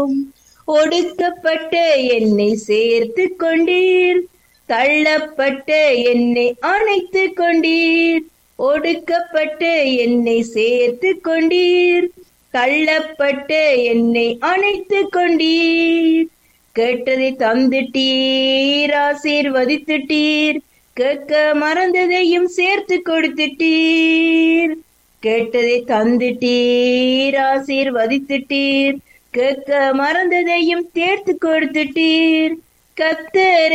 ஒடுக்கப்பட்ட என்னை சேர்த்து கொண்டீர் தள்ளப்பட்ட என்னை அணைத்து கொண்டீர் ஒடுக்கப்பட்ட என்னை சேர்த்து கொண்டீர் தள்ளப்பட்ட என்னை அணைத்து கொண்டீர் கேட்டதை தந்துட்டீர் ஆசீர்வதித்துட்டீர் கேட்க மறந்ததையும் சேர்த்து கொடுத்துட்டீர் கேட்டதை தந்துட்டீர் ஆசீர்வதித்துட்டீர் கேட்க மறந்ததையும் தேர்த்து கொடுத்துட்டீர் கத்தர்